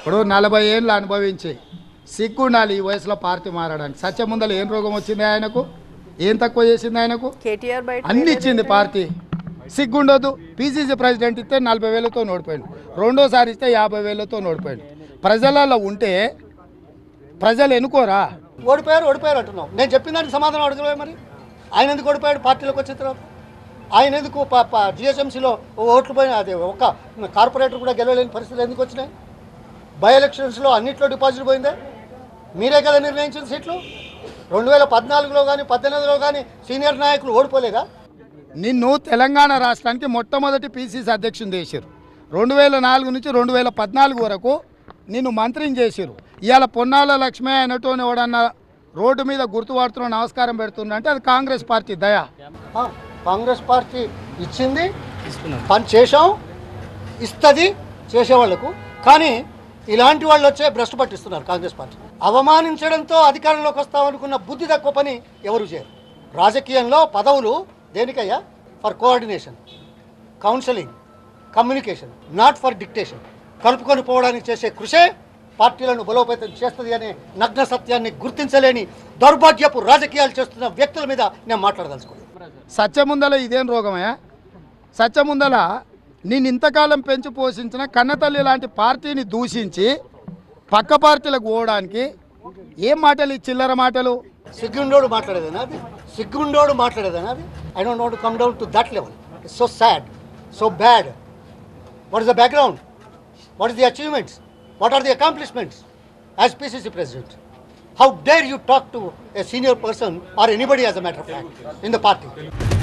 ఇప్పుడు నలభై ఏళ్ళు అనుభవించి సిగ్గుండాలి ఈ వయసులో పార్టీ మారడానికి సత్యముందల ఏం రోగం వచ్చింది ఆయనకు ఏం తక్కువ చేసింది ఆయనకు కేటీఆర్ బయట అన్ని ఇచ్చింది పార్టీ సిగ్గుండదు పీసీసీ ప్రెసిడెంట్ ఇస్తే నలభై వేలతో ఓడిపోయింది రెండోసారి ఇస్తే యాభై వేలతో ఓడిపోయింది ప్రజలలో ఉంటే ప్రజలు ఎన్నుకోరా ఓడిపోయారు ఓడిపోయారు అంటున్నావు నేను చెప్పిన దానికి సమాధానం అడగలే మరి ఆయన ఎందుకు ఓడిపోయాడు పార్టీలోకి వచ్చిన తర్వాత ఆయన ఎందుకు జిఎస్ఎంసీలో ఓట్లు పోయిన అదే ఒక్క కార్పొరేటర్ కూడా గెలవలేని పరిస్థితులు ఎందుకు వచ్చినాయి బై ఎలక్షన్స్లో అన్నిట్లో డిపాజిట్ పోయిందే మీరే కదా నిర్ణయించిన సీట్లు రెండు వేల పద్నాలుగులో కానీ పద్దెనిమిదిలో కానీ సీనియర్ నాయకులు ఓడిపోలేగా నిన్ను తెలంగాణ రాష్ట్రానికి మొట్టమొదటి పీసీసీ అధ్యక్షుని చేశారు రెండు వేల నాలుగు నుంచి రెండు వేల పద్నాలుగు వరకు నిన్ను మంత్రిని చేశారు ఇవాళ పొన్నాల లక్ష్మి అయినటువంటి ఎవడన్నా రోడ్డు మీద గుర్తుపడుతున్న నమస్కారం పెడుతున్నా అంటే అది కాంగ్రెస్ పార్టీ దయ ఆ, కాంగ్రెస్ పార్టీ ఇచ్చింది పని చేశాం ఇస్తుంది చేసేవాళ్లకు కానీ ఇలాంటి వాళ్ళు వచ్చే భ్రష్టు పట్టిస్తున్నారు కాంగ్రెస్ పార్టీ అవమానించడంతో అధికారంలోకి వస్తామనుకున్న బుద్ధి తక్కువ పని ఎవరు చేయరు రాజకీయంలో పదవులు దేనికయ్యా for coordination counselling communication not for dictation కలుపుకొని పోవడానికి చేసే కృషే పార్టీలను బలోపేతం చేస్తుంది అనే నగ్న సత్యాన్ని గుర్తించలేని దౌర్భాగ్యపు రాజకీయాలు చేస్తున్న వ్యక్తుల మీద నేను మాట్లాడదలుచుకున్నాను సత్యముందల ఇదేం రోగమయ్యా సత్యముందల నేను ఇంతకాలం పెంచి పోషించిన కన్నతల్లి లాంటి పార్టీని దూషించి పక్క పార్టీలకు పోవడానికి ఏం మాటలు ఈ చిల్లర మాటలు సిగ్గుండోడు మాట్లాడేదేనా అది సిగ్గుండోడు మాట్లాడేదేనా అది I don't want come down to that level it's so sad so bad what is the background what is the achievements what are the accomplishments as PCC president how dare you talk to a senior person or anybody as a matter of fact in the party